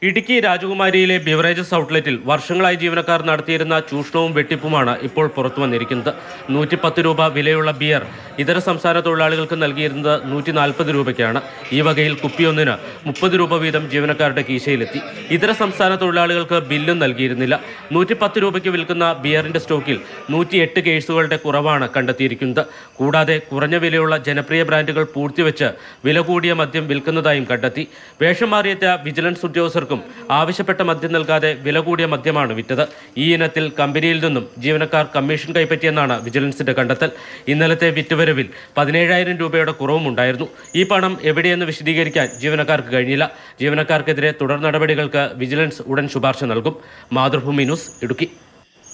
Idukki രാജകുമാരിയിലെ beverages ഔട്ട്ലെറ്റിൽ വർഷങ്ങളായി ജീവനക്കാർ നടത്തിയിരുന്ന ചൂഷണവും വെട്ടിപ്പുമാണ് ഇപ്പോൾ പുറത്തു വന്നിരിക്കുന്നത് നൂറ്റി പത്ത് രൂപ വിലയുള്ള ബിയർ ഇതര സംസ്ഥാന തൊഴിലാളികൾക്ക് നൽകിയിരുന്നത് നൂറ്റി നാൽപ്പത് രൂപയ്ക്കാണ് ഈ വകയിൽ കുപ്പിയൊന്നിന് മുപ്പത് രൂപ വീതം ജീവനക്കാരുടെ കീശയിലെത്തി ഇതര സംസ്ഥാന തൊഴിലാളികൾക്ക് ബില്ലും നൽകിയിരുന്നില്ല നൂറ്റി പത്ത് രൂപയ്ക്ക് വിൽക്കുന്ന ബിയറിന്റെ സ്റ്റോക്കിൽ നൂറ്റി എട്ട് കേസുകളുടെ കുറവാണ് കണ്ടെത്തിയിരിക്കുന്നത് കൂടാതെ കുറഞ്ഞ വിലയുള്ള ജനപ്രിയ ബ്രാൻഡുകൾ പൂഴ്ത്തിവെച്ച് വില കൂടിയ മദ്യം വിൽക്കുന്നതായും കണ്ടെത്തി വേഷം മാറിയെത്തിയ വിജിലൻസ് ഉദ്യോഗസ്ഥർക്കും ആവശ്യപ്പെട്ട മദ്യം നൽകാതെ വില കൂടിയ മദ്യമാണ് വിറ്റത് ഈ ഇനത്തിൽ കമ്പനിയിൽ നിന്നും ജീവനക്കാർ കമ്മീഷൻ കൈപ്പറ്റിയെന്നാണ് വിജിലൻസിന്റെ കണ്ടെത്തൽ ഇന്നലത്തെ വിറ്റുവരവിൽ പതിനേഴായിരം രൂപയുടെ കുറവും ഉണ്ടായിരുന്നു ഈ പണം എവിടെയെന്ന് വിശദീകരിക്കാൻ ജീവനക്കാർക്ക് കഴിഞ്ഞില്ല ജീവനക്കാർക്കെതിരെ തുടർ നടപടികൾക്ക് വിജിലൻസ് ഉടൻ ശുപാർശ നൽകും മാതൃഭൂമി ന്യൂസ് ഇടുക്കി